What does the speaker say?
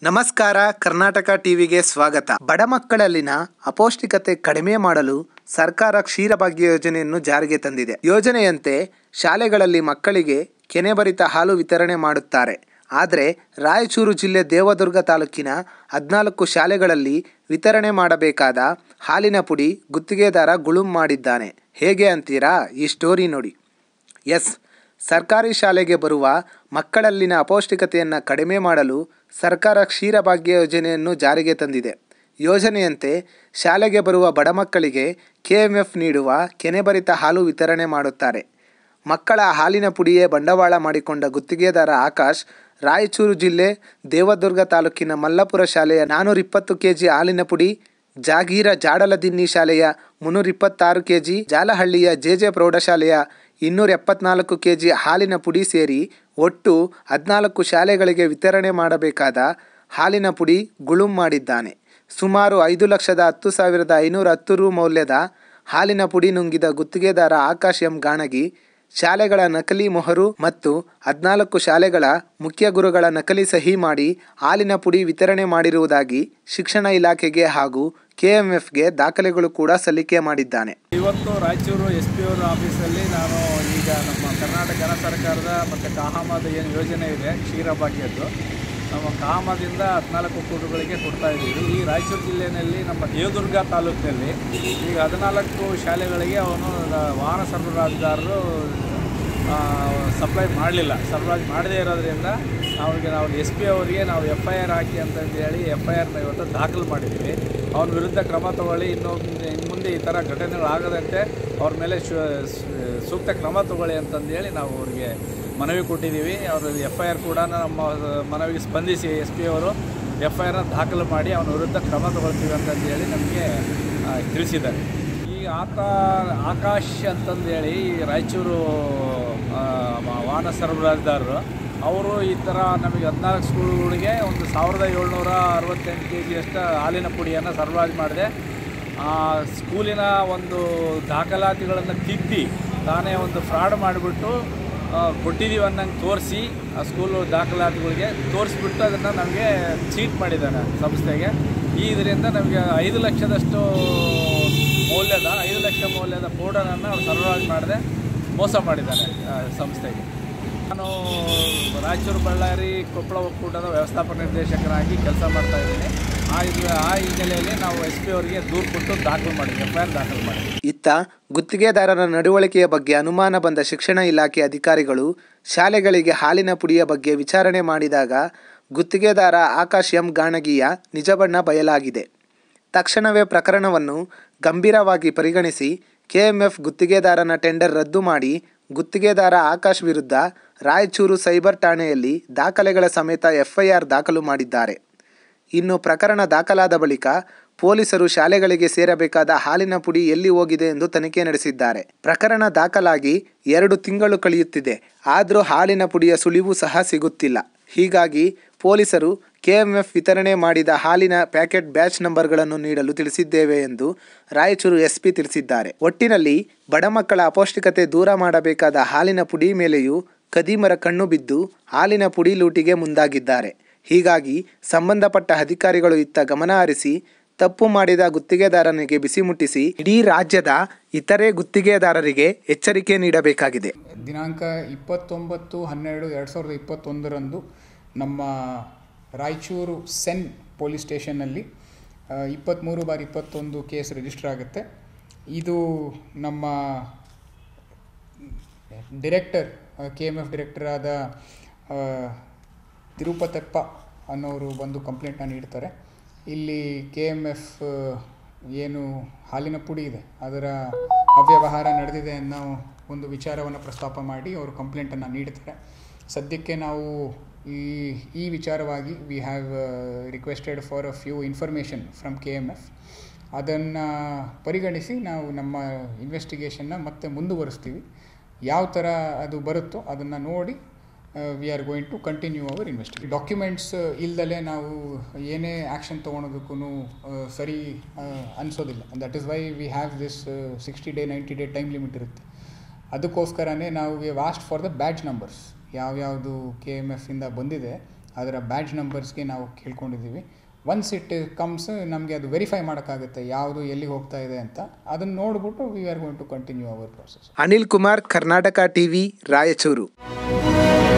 ನಮಸ್ಕಾರ ಕರ್ನಾಟಕ ಟಿವಿಗೆ ಸ್ವಾಗತ ಬಡ ಮಕ್ಕಳಲ್ಲಿನ ಅಪೌಷ್ಟಿಕತೆ ಕಡಿಮೆ ಮಾಡಲು ಸರ್ಕಾರ ಕ್ಷೀರಭಾಗ್ಯ ಯೋಜನೆಯನ್ನು ಜಾರಿಗೆ ತಂದಿದೆ ಯೋಜನೆಯಂತೆ ಶಾಲೆಗಳಲ್ಲಿ ಮಕ್ಕಳಿಗೆ ಕೆನೆಭರಿತ ಹಾಲು ವಿತರಣೆ ಮಾಡುತ್ತಾರೆ ಆದರೆ ರಾಯಚೂರು ಜಿಲ್ಲೆ ದೇವದುರ್ಗ ತಾಲೂಕಿನ ಹದಿನಾಲ್ಕು ಶಾಲೆಗಳಲ್ಲಿ ವಿತರಣೆ ಮಾಡಬೇಕಾದ ಹಾಲಿನ ಪುಡಿ ಗುತ್ತಿಗೆದಾರ ಗುಳುಂ ಮಾಡಿದ್ದಾನೆ ಹೇಗೆ ಅಂತೀರಾ ಈ ಸ್ಟೋರಿ ನೋಡಿ ಎಸ್ ಸರ್ಕಾರಿ ಶಾಲೆಗೆ ಬರುವ ಮಕ್ಕಳಲ್ಲಿನ ಅಪೌಷ್ಟಿಕತೆಯನ್ನು ಕಡಿಮೆ ಮಾಡಲು ಸರ್ಕಾರ ಕ್ಷೀರಭಾಗ್ಯ ಯೋಜನೆಯನ್ನು ಜಾರಿಗೆ ತಂದಿದೆ ಯೋಜನೆಯಂತೆ ಶಾಲೆಗೆ ಬರುವ ಬಡ ಮಕ್ಕಳಿಗೆ ಕೆಎಂಎಫ್ ನೀಡುವ ಕೆನೆಭರಿತ ಹಾಲು ವಿತರಣೆ ಮಾಡುತ್ತಾರೆ ಮಕ್ಕಳ ಹಾಲಿನ ಪುಡಿಯೇ ಬಂಡವಾಳ ಮಾಡಿಕೊಂಡ ಗುತ್ತಿಗೆದಾರ ಆಕಾಶ್ ರಾಯಚೂರು ಜಿಲ್ಲೆ ದೇವದುರ್ಗ ತಾಲೂಕಿನ ಮಲ್ಲಪುರ ಶಾಲೆಯ ನಾನ್ನೂರ ಇಪ್ಪತ್ತು ಕೆಜಿ ಹಾಲಿನ ಪುಡಿ ಜಾಗೀರ ಜಾಡಲದಿನ್ನಿ ಶಾಲೆಯ ಮುನ್ನೂರ ಇಪ್ಪತ್ತಾರು ಕೆಜಿ ಜಾಲಹಳ್ಳಿಯ ಜೆಜೆ ಪ್ರೌಢಶಾಲೆಯ ಇನ್ನೂರ ಎಪ್ಪತ್ನಾಲ್ಕು ಕೆಜಿ ಹಾಲಿನ ಪುಡಿ ಸೇರಿ ಒಟ್ಟು ಹದಿನಾಲ್ಕು ಶಾಲೆಗಳಿಗೆ ವಿತರಣೆ ಮಾಡಬೇಕಾದ ಹಾಲಿನ ಪುಡಿ ಗುಳುಂ ಮಾಡಿದ್ದಾನೆ ಸುಮಾರು ಐದು ಲಕ್ಷದ ಹತ್ತು ಸಾವಿರದ ಐನೂರ ಹತ್ತು ರು ಮೌಲ್ಯದ ಹಾಲಿನ ಪುಡಿ ನುಂಗಿದ ಗುತ್ತಿಗೆದಾರ ಆಕಾಶ್ ಎಂ ಗಾಣಗಿ ಶಾಲೆಗಳ ನಕಲಿ ಮೊಹರು ಮತ್ತು ಹದಿನಾಲ್ಕು ಶಾಲೆಗಳ ಮುಖ್ಯ ಗುರುಗಳ ನಕಲಿ ಸಹಿ ಮಾಡಿ ಹಾಲಿನ ಪುಡಿ ವಿತರಣೆ ಮಾಡಿರುವುದಾಗಿ ಶಿಕ್ಷಣ ಇಲಾಖೆಗೆ ಹಾಗೂ ಕೆಎಂಎಫ್ಗೆ ದಾಖಲೆಗಳು ಕೂಡ ಸಲ್ಲಿಕೆ ಮಾಡಿದ್ದಾನೆ ಇವತ್ತು ರಾಯಚೂರು ಎಸ್ ಪಿ ಅವರ ಆಫೀಸಲ್ಲಿ ನಾನು ಈಗ ನಮ್ಮ ಕರ್ನಾಟಕ ಕರ್ನಾಟಕ ಸರ್ಕಾರದ ಮತ್ತು ಕಾಹಮದ ಏನು ಯೋಜನೆ ಇದೆ ಕ್ಷೀರಭಾಗ್ಯದ್ದು ನಮ್ಮ ಕಾಹಮದಿಂದ ಹದಿನಾಲ್ಕು ಕುಟುಂಬಗಳಿಗೆ ಕೊಡ್ತಾ ಇದ್ದೀವಿ ಈ ರಾಯಚೂರು ಜಿಲ್ಲೆಯಲ್ಲಿ ನಮ್ಮ ದೇವದುರ್ಗ ತಾಲೂಕಿನಲ್ಲಿ ಈಗ ಹದಿನಾಲ್ಕು ಶಾಲೆಗಳಿಗೆ ಅವನು ವಾಹನ ಸರಬರಾಜುದಾರರು ಸಪ್ಲೈ ಮಾಡಲಿಲ್ಲ ಸರಬರಾಜು ಮಾಡದೇ ಇರೋದ್ರಿಂದ ಅವ್ರಿಗೆ ನಾವು ಎಸ್ ಪಿ ಅವರಿಗೆ ನಾವು ಎಫ್ ಐ ಆರ್ ಹಾಕಿ ಅಂತಂದು ಹೇಳಿ ಎಫ್ ಐ ಆರ್ನ ಇವತ್ತು ದಾಖಲು ಮಾಡಿದ್ದೀವಿ ಅವನ ವಿರುದ್ಧ ಕ್ರಮ ತಗೊಳ್ಳಿ ಇನ್ನು ಮುಂದೆ ಇನ್ನು ಮುಂದೆ ಈ ಥರ ಘಟನೆಗಳಾಗದಂತೆ ಅವ್ರ ಮೇಲೆ ಶು- ಸು- ಸೂಕ್ತ ಕ್ರಮ ತಗೊಳ್ಳಿ ಅಂತಂದೇಳಿ ನಾವು ಅವರಿಗೆ ಮನವಿ ಕೊಟ್ಟಿದ್ದೀವಿ ಅವರು ಎಫ್ ಐ ಆರ್ ಕೂಡ ನಮ್ಮ ಮನವಿಗೆ ಸ್ಪಂದಿಸಿ ಎಸ್ ಪಿ ಅವರು ಎಫ್ ಐ ಆರ್ನ ದಾಖಲು ಮಾಡಿ ಅವನ ವಿರುದ್ಧ ಕ್ರಮ ತಗೊಳ್ತೀವಿ ಅಂತಂದೇಳಿ ನಮಗೆ ಆ, ತಿಳಿಸಿದ್ದಾರೆ ಈ ಆತ ಆಕಾಶ್ ಅಂತಂದೇಳಿ ಈ ರಾಯಚೂರು ಆ, ಮ- ವಾಹನ ಸರಬರಾಜುದಾರರು ಅವರು ಈ ಥರ ನಮಗೆ ಹದಿನಾಲ್ಕು ಸ್ಕೂಲ್ಗಳಿಗೆ ಒಂದು ಸಾವಿರದ ಏಳ್ನೂರ ಅರವತ್ತೆಂಟು ಕೆ ಜಿಯಷ್ಟು ಹಾಲಿನ ಪುಡಿಯನ್ನು ಸರಬರಾಜು ಮಾಡಿದೆ ಆ ಸ್ಕೂಲಿನ ಒಂದು ದಾಖಲಾತಿಗಳನ್ನು ತಿದ್ದಿ ತಾನೇ ಒಂದು ಫ್ರಾಡ್ ಮಾಡಿಬಿಟ್ಟು ಕೊಟ್ಟಿದ್ದೀವಿ ಅನ್ನಂಗೆ ತೋರಿಸಿ ಆ ಸ್ಕೂಲು ದಾಖಲಾತಿಗಳಿಗೆ ತೋರಿಸ್ಬಿಟ್ಟು ಅದನ್ನು ನಮಗೆ ಚೀಟ್ ಮಾಡಿದ್ದಾನೆ ಸಂಸ್ಥೆಗೆ ಈ ಇದರಿಂದ ನಮಗೆ ಐದು ಲಕ್ಷದಷ್ಟು ಮೌಲ್ಯದ ಐದು ಲಕ್ಷ ಮೌಲ್ಯದ ಪೌಡರನ್ನು ಅವ್ರು ಸರಬರಾಜು ಮಾಡದೆ ಮೋಸ ಮಾಡಿದ್ದಾನೆ ಆ, ಸಂಸ್ಥೆಗೆ ನಾನು ರಾಯಚೂರು ಬಳ್ಳಾರಿ ಕೊಪ್ಪಳ ಒಕ್ಕೂಟದ ವ್ಯವಸ್ಥಾಪಕ ನಿರ್ದೇಶಕರಾಗಿ ಕೆಲಸ ಮಾಡ್ತಾ ಇದ್ದೀನಿ ಆ ಇದು ಆ ಹಿನ್ನೆಲೆಯಲ್ಲಿ ನಾವು ಎಸ್ ಪಿ ಅವರಿಗೆ ದೂರು ಕೊಟ್ಟು ದಾಖಲು ಮಾಡಿದ್ವಿ ಎಫ್ ಐ ಆರ್ ದಾಖಲು ಮಾಡಿದ್ವಿ ಇತ್ತ ಗುತ್ತಿಗೆದಾರರ ನಡವಳಿಕೆಯ ಬಗ್ಗೆ ಅನುಮಾನ ಬಂದ ಶಿಕ್ಷಣ ಇಲಾಖೆ ಅಧಿಕಾರಿಗಳು ಶಾಲೆಗಳಿಗೆ ಹಾಲಿನ ಪುಡಿಯ ಬಗ್ಗೆ ವಿಚಾರಣೆ ಮಾಡಿದಾಗ ಗುತ್ತಿಗೆದಾರ ಆಕಾಶ್ ಎಂ ಗಾಣಗಿಯ ನಿಜ ಬಣ್ಣ ಬಯಲಾಗಿದೆ ತಕ್ಷಣವೇ ಪ್ರಕರಣವನ್ನು ಗಂಭೀರವಾಗಿ ಪರಿಗಣಿಸಿ ಕೆಎಂಎಫ್ ಗುತ್ತಿಗೆದಾರನ ಟೆಂಡರ್ ರದ್ದು ಮಾಡಿ ಗುತ್ತಿಗೆದಾರ ಆಕಾಶ್ ವಿರುದ್ಧ ರಾಯಚೂರು ಸೈಬರ್ ಠಾಣೆಯಲ್ಲಿ ದಾಖಲೆಗಳ ಸಮೇತ ಎಫ್ಐಆರ್ ದಾಖಲು ಮಾಡಿದ್ದಾರೆ ಇನ್ನು ಪ್ರಕರಣ ದಾಖಲಾದ ಬಳಿಕ ಪೊಲೀಸರು ಶಾಲೆಗಳಿಗೆ ಸೇರಬೇಕಾದ ಹಾಲಿನ ಪುಡಿ ಎಲ್ಲಿ ಹೋಗಿದೆ ಎಂದು ತನಿಖೆ ನಡೆಸಿದ್ದಾರೆ ಪ್ರಕರಣ ದಾಖಲಾಗಿ ಎರಡು ತಿಂಗಳು ಕಳೆಯುತ್ತಿದೆ ಆದರೂ ಹಾಲಿನ ಪುಡಿಯ ಸುಳಿವು ಸಹ ಸಿಗುತ್ತಿಲ್ಲ ಹೀಗಾಗಿ ಪೊಲೀಸರು ಕೆಎಂಎಫ್ ವಿತರಣೆ ಮಾಡಿದ ಹಾಲಿನ ಪ್ಯಾಕೆಟ್ ಬ್ಯಾಚ್ ನಂಬರ್ಗಳನ್ನು ನೀಡಲು ತಿಳಿಸಿದ್ದೇವೆ ಎಂದು ರಾಯಚೂರು ಎಸ್ಪಿ ತಿಳಿಸಿದ್ದಾರೆ ಒಟ್ಟಿನಲ್ಲಿ ಬಡ ಮಕ್ಕಳ ಅಪೌಷ್ಟಿಕತೆ ದೂರ ಮಾಡಬೇಕಾದ ಹಾಲಿನ ಪುಡಿ ಮೇಲೆಯೂ ಕದೀಮರ ಕಣ್ಣು ಬಿದ್ದು ಹಾಲಿನ ಪುಡಿ ಲೂಟಿಗೆ ಮುಂದಾಗಿದ್ದಾರೆ ಹೀಗಾಗಿ ಸಂಬಂಧಪಟ್ಟ ಅಧಿಕಾರಿಗಳು ಇತ್ತ ಗಮನ ಹರಿಸಿ ತಪ್ಪು ಮಾಡಿದ ಗುತ್ತಿಗೆದಾರನಿಗೆ ಬಿಸಿ ಮುಟ್ಟಿಸಿ ಇಡೀ ರಾಜ್ಯದ ಇತರೆ ಗುತ್ತಿಗೆದಾರರಿಗೆ ಎಚ್ಚರಿಕೆ ನೀಡಬೇಕಾಗಿದೆ ದಿನಾಂಕ ಇಪ್ಪತ್ತೊಂಬತ್ತು ಹನ್ನೆರಡು ಎರಡು ಸಾವಿರದ ಇಪ್ಪತ್ತೊಂದರಂದು ನಮ್ಮ ರಾಯಚೂರು ಸೆನ್ ಪೊಲೀಸ್ ಸ್ಟೇಷನ್ನಲ್ಲಿ ಇಪ್ಪತ್ತ್ಮೂರು ಬಾರಿ ಇಪ್ಪತ್ತೊಂದು ಕೇಸ್ ರಿಜಿಸ್ಟರ್ ಆಗುತ್ತೆ ಇದು ನಮ್ಮ director K M F director ಆದ ಆ, ತಿರುಪತಪ್ಪ ಅನ್ನೋರು ಬಂದು ಕಂಪ್ಲೇಂಟ್ನ ನೀಡ್ತಾರೆ ಇಲ್ಲಿ ಕೆ ಎಮ್ ಎಫ್ ಏನು ಹಾಲಿನ ಪುಡಿ ಇದೆ ಅದರ ಅವ್ಯವಹಾರ ನಡೆದಿದೆ ಅನ್ನೋ ಒಂದು ವಿಚಾರವನ್ನು ಪ್ರಸ್ತಾಪ ಮಾಡಿ ಅವರು ಕಂಪ್ಲೇಂಟನ್ನು ನೀಡ್ತಾರೆ ಸದ್ಯಕ್ಕೆ ನಾವು ಈ ಈ ವಿಚಾರವಾಗಿ we have requested for a few information from K M F ಅದನ್ನು ಪರಿಗಣಿಸಿ ನಾವು ನಮ್ಮ ಇನ್ವೆಸ್ಟಿಗೇಷನ್ನ ಮತ್ತೆ ಮುಂದುವರಿಸ್ತೀವಿ ಯಾವ ಥರ ಅದು ಬರುತ್ತೋ ಅದನ್ನು ನೋಡಿ we are going to continue our investigate documents ಇಲ್ದಲೇ ನಾವು ಏನೇ ಆ್ಯಕ್ಷನ್ ತೊಗೊಳೋದಕ್ಕೂ ಸರಿ ಅನಿಸೋದಿಲ್ಲ that is why we have this sixty day ninety day time limit ಇರುತ್ತೆ ಅದಕ್ಕೋಸ್ಕರನೇ ನಾವು we asked for the batch numbers ಯಾವ್ಯಾವುದು ಕೆ ಎಮ್ ಎಫಿಂದ ಬಂದಿದೆ ಅದರ ಬ್ಯಾಡ್ಜ್ ನಂಬರ್ಸ್ಗೆ ನಾವು ಕೇಳ್ಕೊಂಡಿದ್ದೀವಿ ಒನ್ಸ್ ಇಟ್ ಕಮ್ಸ್ ನಮಗೆ ಅದು ವೆರಿಫೈ ಮಾಡೋಕ್ಕಾಗುತ್ತೆ ಯಾವುದು ಎಲ್ಲಿ ಹೋಗ್ತಾ ಇದೆ ಅಂತ ಅದನ್ನು ನೋಡಿಬಿಟ್ಟು we are going to continue our process Anil Kumar Karnataka TV Raichur